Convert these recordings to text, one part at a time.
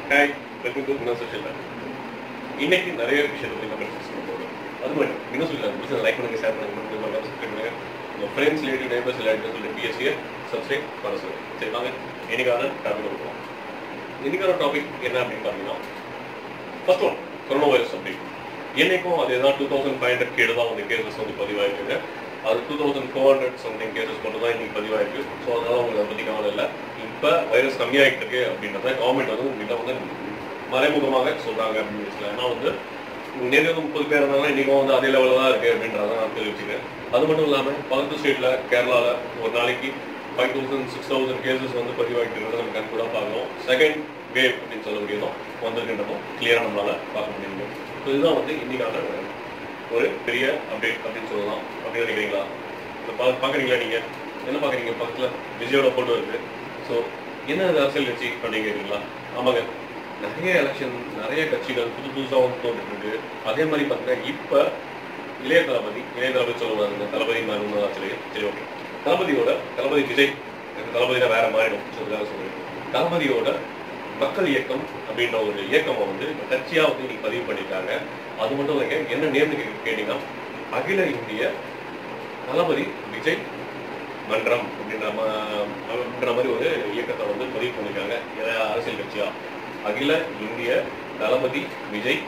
hi welcome to Vino social இன்னைக்கு நிறைய விஷயத்தை பற்றி நம்ம டிஸ்கஸ் பண்ண போகிறோம் அது மட்டும் வினோ சோஷியல் பிடிச்ச லைக் பண்ணுங்க ஷேர் பண்ணுங்க பண்ணுங்க பண்ணுங்க சப்ஸ்கிரைப் பண்ணுங்க உங்கள் ஃப்ரெண்ட்ஸ் ரிலேட்டிவ் நைபர்ஸ் எல்லாருக்கும் சொல்லி பிஎஸ்சியை சப்ஸ்கிரைப் பண்ண சொல்லுங்க சரி வாங்க இன்னைக்கான டாபிக் கொடுப்போம் இன்னைக்கான டாபிக் என்ன அப்படின்னு பார்த்தீங்கன்னா first one corona virus update என்னைக்கும் அதே தான் டூ தௌசண்ட் ஃபைவ் ஹண்ட்ரட் கீழே தான் வந்து கேசஸ் வந்து பதிவாயிருக்குங்க அது two thousand four hundred something cases மட்டும் தான் இன்னைக்கு பதிவாயிருக்கு ஸோ அதனால உங்களுக்கு அதை பற்றி கவலை இல்லை இப்போ வைரஸ் கம்மியாகிட்டு இருக்கு அப்படின்றத கவர்மெண்ட் வந்து உங்ககிட்ட வந்து மறைமுகமாக சொல்றாங்க அப்படின்னு வச்சுக்கலாம் ஏன்னா வந்து நேற்று வந்து முப்பது பேர் இருந்தாலும் இன்னைக்கும் வந்து அதே லெவலில் தான் இருக்கு அப்படின்றத நான் தெரிவிச்சுக்கிறேன் அது மட்டும் இல்லாமல் பக்கத்து ஸ்டேட்ல கேரளால ஒரு நாளைக்கு five thousand six thousand cases வந்து பதிவாகிட்டு இருக்கிறத நம்ம கண் கூட பார்க்கணும் செகண்ட் வேவ் அப்படின்னு சொல்ல முடியும் வந்திருக்கின்றதும் கிளியரா நம்மளால பார்க்க முடியும் ஸோ இதுதான் வந்து இன்னைக்கான ஒரு பெரிய அப்டேட் அப்படின்னு சொல்லலாம் அப்படின்னு நினைக்கிறீங்களா இதை பா பார்க்குறீங்களா நீங்க என்ன பார்க்குறீங்க பக்கத்துல விஜயோட ஃபோட்டோ இருக்கு ஸோ என்ன இது அரசியல் கட்சி அப்படின்னு கேட்குறீங்களா ஆமாங்க நிறைய எலெக்ஷன் நிறைய கட்சிகள் புது புதுசாக வந்து தோன்றிட்டு இருக்கு அதே மாதிரி பார்த்தீங்கன்னா இப்போ இளைய தளபதி இளைய தளபதி சொல்லுவாங்க தளபதி மாதிரி சரி சரி ஓகே தளபதியோட தளபதி விஜய் எனக்கு தளபதினா வேற மாறிடும் சொல்லுறதாக சொல்லுவேன் தளபதியோட மக்கள் இயக்கம் அப்படின்ற ஒரு இயக்கமா வந்து கட்சியா வந்து இன்னைக்கு பதிவு பண்ணியிருக்காங்க அது மட்டும் இல்லைங்க என்ன நேர்ந்து கேட்டீங்கன்னா அகில இந்திய தளபதி விஜய் மன்றம் அப்படின்ற மா- அப்படின்ற மாதிரி ஒரு இயக்கத்தை வந்து பதிவு பண்ணிருக்காங்க எதை அரசியல் கட்சியா அகில இந்திய தளபதி விஜய்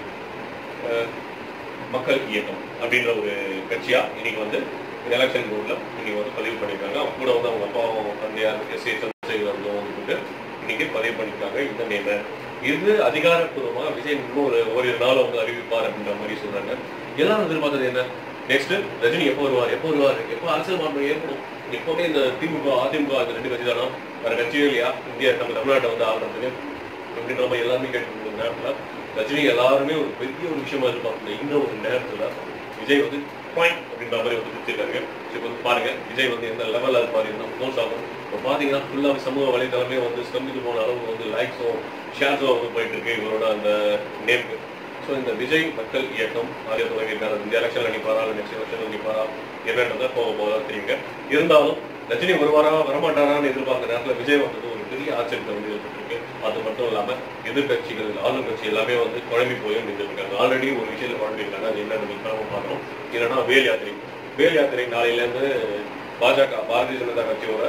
அஹ், மக்கள் இயக்கம் அப்படின்ற ஒரு கட்சியா இன்னைக்கு வந்து எலெக்ஷன் போர்டில் இன்னைக்கு வந்து பதிவு பண்ணியிருக்காங்க அவங்க கூட வந்து அவங்க அப்பாவும் தந்தையார் எஸ் ஏ சந்திரசேகர் அவர்களும் வந்து போட்டு இன்னைக்கு பதிவு பண்ணியிருக்காங்க இந்த நேம இது அதிகாரப்பூர்வமா விஜய் இன்னும் ஒரு ஓரிரு நாள் வந்து அறிவிப்பார் அப்படின்ற மாதிரி சொல்றாங்க எல்லாரும் எதிர்பார்த்தது என்ன நெக்ஸ்ட் ரஜினி எப்போ வருவார் எப்போ வருவார் எப்போ அரசியல் மாற்றம் ஏற்படும் எப்பவுமே இந்த திமுக அதிமுக இந்த ரெண்டு கட்சி தானா வேற கட்சியே இல்லையா இந்தியா நம்ம தமிழ்நாட்டை வந்து ஆளுறதுக்கு அப்படின்ற நம்ம எல்லாருமே கேட்டு நேரத்துல ரஜினி எல்லாருமே ஒரு பெரிய ஒரு விஷயமா எதிர்பார்க்கல இந்த ஒரு நேரத்துல விஜய் வந்து பாயிண்ட் அப்படின்ற மாதிரி வந்து பிடிச்சிருக்காங்க இப்போ வந்து பாருங்க விஜய் வந்து எந்த லெவலில் இருப்பார் என்ன போல்ஸ் ஆகும் இப்போ பார்த்தீங்கன்னா ஃபுல்லாக சமூக வலைதளமே வந்து ஸ்தம்பித்து போன அளவு வந்து லைக்ஸும் ஷேர்ஸும் வந்து போயிட்டு இருக்கு இவரோட அந்த நேம்க்கு ஸோ இந்த விஜய் மக்கள் இயக்கம் ஆகிய தொடங்கியிருக்காரு இந்த எலெக்ஷன்ல நிற்பாரா இல்லை நெக்ஸ்ட் எலெக்ஷன்ல நிற்பாரா என்னன்றதை போக போக தான் தெரியுங்க இருந்தாலும் ரஜினி வருவாரா வரமாட்டாரான்னு எதிர்பார்த்த நேரத்தில் விஜய் வந்தது ஒரு பெரிய ஆச்சரியத்தை வந்து ஏற்பட்டிருக்கு அது மட்டும் இல்லாம எதிர்கட்சிகள் ஆளும் கட்சி எல்லாமே வந்து குழம்பி போய் நின்றுருக்காங்க ஆல்ரெடி ஒரு விஷயத்துல குழம்பிருக்காங்க அது என்னன்னு இப்ப நம்ம பார்க்கணும் இல்லைன்னா வேல் யாத்திரை வேல் யாத்திரை நாளையில இருந்து பாஜக பாரதிய ஜனதா கட்சியோட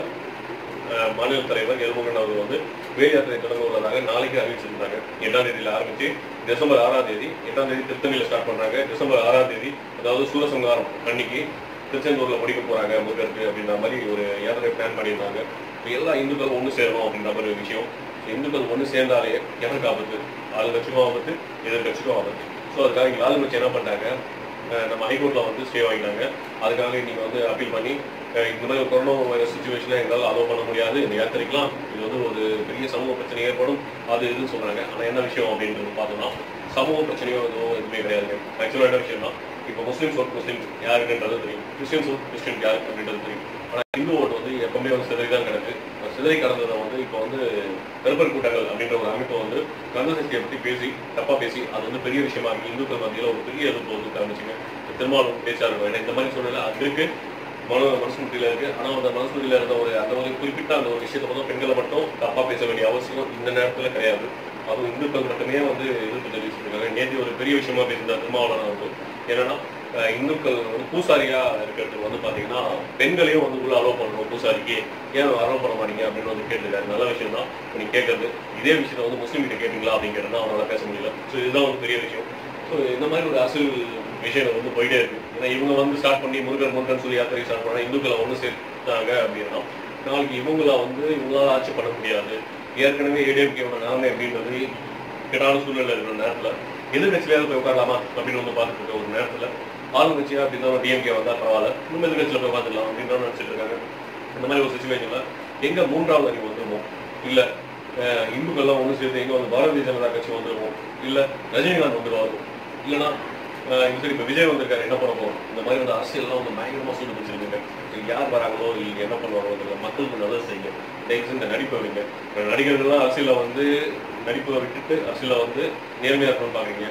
அஹ், மாநில தலைவர் எல்முகன் அவர் வந்து வேல் யாத்திரை தொடங்க உள்ளதாக நாளைக்கு அறிவிச்சிருந்தாங்க எட்டாம் தேதியில ஆரம்பிச்சு டிசம்பர் ஆறாம் தேதி எட்டாம் தேதி திருத்தணியில ஸ்டார்ட் பண்றாங்க டிசம்பர் ஆறாம் தேதி அதாவது சூரசங்காரம் அன்னைக்கு திருச்செந்தூர்ல முடிக்க போறாங்க முருகருக்கு அப்படின்ற மாதிரி ஒரு யாத்திரை பிளான் பண்ணியிருந்தாங்க இப்ப எல்லா இந்துக்களும் ஒண்ணு சேரணும் அப்படின்ற மாதிரி ஒரு விஷயம் இந்துக்கள் ஒண்ணு சேர்ந்தாலே எவருக்கு ஆபத்து ஆளுங்கட்சிக்கும் ஆபத்து எதிர்கட்சிக்கும் ஆபத்து ஸோ அதுக்காக இங்க ஆளுங்கட்சி என்ன பண்ணாங்க அஹ் நம்ம ஹைகோர்ட்ல வந்து ஸ்டே வாங்கினாங்க அதுக்காக இன்னைக்கு வந்து அப்பீல் பண்ணி அஹ் இந்த மாதிரி ஒரு கொரோனா வைரஸ் சுச்சுவேஷனை எங்களால் அலோவ் பண்ண முடியாது இந்த யாத்திரைக்கெல்லாம் இது வந்து ஒரு பெரிய சமூக பிரச்சனை ஏற்படும் அது இதுன்னு சொல்றாங்க ஆனா என்ன விஷயம் அப்படின்றது பார்த்தோம்னா சமூக பிரச்சனையோ எதுவும் எதுவுமே கிடையாது ஆக்சுவலாக என்ன விஷயம்னா இப்போ முஸ்லீம்ஸ் ஓட் முஸ்லீம் யாருக்குன்றது தெரியும் கிறிஸ்டியன்ஸ் ஓட் கிறிஸ்டியன் யாரு அப்படின்றது தெரியும் ஆனா இந்து ஓட்டு வந்து எப்பவுமே வந்து சிதறி தான் கிடக்கு அந்த சிதறி கடந்ததை வந்து இப்போ வந்து பெருப்பர் கூட்டங்கள் அப்படின்ற ஒரு அமைப்பு வந்து கந்தசக்தியை பத்தி பேசி தப்பா பேசி அது வந்து பெரிய விஷயமா இருக்கு இந்துக்கள் மத்தியில ஒரு பெரிய எதிர்ப்பு வந்து காமிச்சுங்க திருமாவளவன் பேச்சா இருக்கும் ஏன்னா இந்த மாதிரி சூழ்நிலை அது இருக்கு மனு மனசுமத்தியில இருக்கு ஆனா அந்த மனசுமத்தியில இருந்த ஒரு அந்த ஒரு குறிப்பிட்ட அந்த ஒரு விஷயத்தை மட்டும் பெண்களை மட்டும் தப்பா பேச வேண்டிய அவசியம் இந்த நேரத்துல கிடையாது அதுவும் இந்துக்கள் மட்டுமே வந்து எதிர்ப்பு தெரிவிச்சிருக்காங்க நேற்று ஒரு பெரிய விஷயமா பேசியிருந்தார் திருமாவளவன் வந்து என்னன்னா அஹ் இந்துக்கள் வந்து பூசாரியா இருக்கிறதுக்கு வந்து பாத்தீங்கன்னா பெண்களையும் வந்து உள்ள அலோவ் பண்ணணும் பூசாரிக்கு ஏன் அலோவ் பண்ண மாட்டீங்க அப்படின்னு வந்து கேட்டிருக்காரு நல்ல விஷயம் தான் நீங்க கேட்கறது இதே விஷயத்த வந்து முஸ்லீம் கிட்ட கேட்டீங்களா அப்படிங்கிறது அவரால பேச முடியல ஸோ இதுதான் ஒரு பெரிய விஷயம் ஸோ இந்த மாதிரி ஒரு அரசியல் விஷயம் வந்து போயிட்டே இருக்கு ஏன்னா இவங்க வந்து ஸ்டார்ட் பண்ணி முருகன் முருகன் சொல்லி யாத்திரை ஸ்டார்ட் பண்ணா இந்துக்களை ஒன்று சேர்த்தாங்க அப்படின்னா நாளைக்கு இவங்கள வந்து இவங்களால ஆட்சி பண்ண முடியாது ஏற்கனவே ஏடிஎம்கேவோட நிலைமை அப்படின்றது கெட்டான சூழ்நிலை இருக்கிற நேரத்துல எதிர்கட்சியில போய் உட்காரலாமா அப்படின்னு வந்து பார்த்துட்டு இருக்க ஒரு நேரத்துல ஆளுங்கட்சியா அப்படின்னா டிஎம்கே வந்தா பரவாயில்ல இன்னும் எதிர்கட்சியில போய் பார்த்துக்கலாம் அப்படின்னு நினைச்சிட்டு இருக்காங்க இந்த மாதிரி ஒரு சுச்சுவேஷன்ல எங்க மூன்றாவது அறிவு வந்துருமோ இல்ல அஹ், இந்துக்கள்லாம் ஒண்ணு சேர்ந்து எங்க வந்து பாரதிய ஜனதா கட்சி வந்துருவோம் இல்ல ரஜினிகாந்த் வந்துருவாரு இல்லைன்னா அஹ், இந்த சரி இப்ப விஜய் வந்திருக்காரு என்ன பண்ண போறோம் இந்த மாதிரி வந்து அரசியல்லாம் வந்து பயங்கரமா சூடு பிடிச்சிருக்காங்க யார் வராங்களோ இல்லை என்ன பண்ணுவாங்களோ தெரியல மக்களுக்கு நல்லது செய்யுங்க தயவுசெய்து இந்த நடிப்பை வைங்க இப்ப நடிகர்கள்லாம் அரசியல வந்து நடிப்பை விட்டுட்டு அரசியல வந்து நேர்மையா இருக்கணும்னு பாக்குறீங்க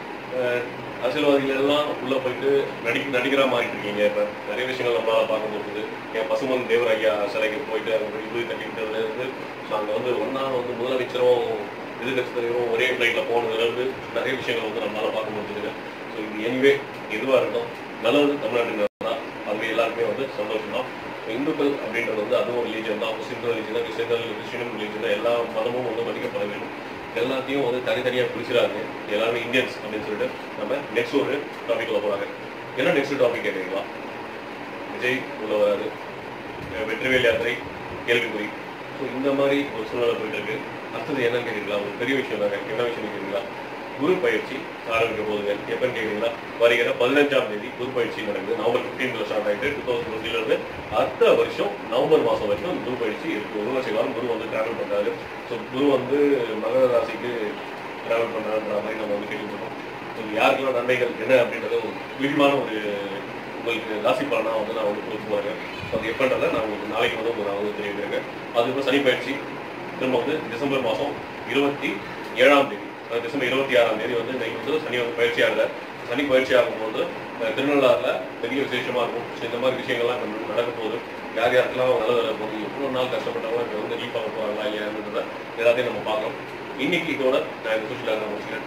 அஹ் அரசியல்வாதிகள் எல்லாம் உள்ள போயிட்டு நடிக்க நடிகரா மாறிட்டு இருக்கீங்க இப்ப நிறைய விஷயங்கள் நம்மளால பார்க்க முடியுது என் பசுமன் தேவராயா சிலைக்கு போயிட்டு அவங்க இது கட்டிக்கிட்டதுல இருந்து so அங்க வந்து ஒன்னா வந்து முதலமைச்சரும் எதிர்கட்சி தலைவரும் ஒரே ஃப்ளைட்டில் போனதுலேருந்து நிறைய விஷயங்கள் வந்து நம்மளால பார்க்க முடிஞ்சதுங்க ஸோ இது எனிவே எதுவாக இருக்கட்டும் நல்லது தமிழ்நாட்டுக்கு நல்லதா அது எல்லாருக்குமே வந்து சந்தோஷம் தான் இந்துக்கள் அப்படின்றது வந்து அதுவும் ரிலீஜன் தான் முஸ்லீம்கள் ரிலீஜன் தான் கிறிஸ்டியன்கள் கிறிஸ்டியனும் ரிலீஜன் தான் எல்லா மதமும் வந்து மதிக்கப்பட வேண்டும் எல்லாத்தையும் வந்து தனித்தனியாக பிடிச்சிடாங்க எல்லாருமே இந்தியன்ஸ் அப்படின்னு சொல்லிட்டு நம்ம நெக்ஸ்ட் ஒரு டாபிக்ல போறாங்க என்ன நெக்ஸ்ட் டாபிக் கேட்குறீங்களா விஜய் உள்ள வராது அஹ் வெற்றிவேல் யாத்திரை கேள்விக்குறி ஸோ இந்த மாதிரி ஒரு சூழ்நிலை போயிட்டு இருக்கு அடுத்தது என்னன்னு கேட்குறீங்களா ஒரு பெரிய விஷயம் தாங்க என்ன விஷயம் கேட்குறீங்களா குரு பயிற்சி ஆரம்பிக்க போகுதுங்க எப்பன்னு கேட்குறீங்களா வருகிற பதினஞ்சாம் தேதி குரு பயிற்சி நடக்குது நவம்பர் ஃபிஃப்டீன்ல ஸ்டார்ட் ஆகிட்டு டூ தௌசண்ட் டுவெண்ட்டில இருந்து அடுத்த வருஷம் நவம்பர் மாதம் வரைக்கும் அந்த குரு பயிற்சி இருக்கு ஒரு வருஷ காலம் குரு வந்து டிராவல் பண்றாரு ஸோ குரு வந்து மகர ராசிக்கு டிராவல் பண்றாருன்ற மாதிரி நம்ம வந்து கேள்விப்பட்டோம் ஸோ யாருக்கெல்லாம் நன்மைகள் என்ன அப்படின்றது ஒரு விரிவான ஒரு உங்களுக்கு ராசி பலனா வந்து நான் வந்து கொடுத்து போறேன் ஸோ அது எப்பன்றதை நான் உங்களுக்கு நாளைக்கு வந்து உங்களுக்கு நான் வந்து தெரிவிக்கிறேங்க அதுக்கப்புறம் சனி பயிற்சி திரும்ப வந்து டிசம்பர் மாதம் இருபத்தி ஏழாம் தேதி அதாவது டிசம்பர் இருபத்தி ஆறாம் தேதி வந்து இன்னைக்கு வந்து சனி வந்து பயிற்சி ஆகல சனி பயிற்சி ஆகும்போது அஹ், திருநள்ளாறுல பெரிய விசேஷமா இருக்கும் ஸோ இந்த மாதிரி விஷயங்கள்லாம் இப்ப நடக்க போகுது யார் யாருக்கெல்லாம் நல்லது நடக்க போகுது எவ்வளோ நாள் கஷ்டப்பட்டவங்க இப்போ வந்து லீஃப் ஆக போகிறாங்களா இல்லையான்றத எல்லாத்தையும் நம்ம பார்க்கலாம் இன்னைக்கு இதோட நான் இந்த சோஷியல் முடிச்சுக்கிறேன்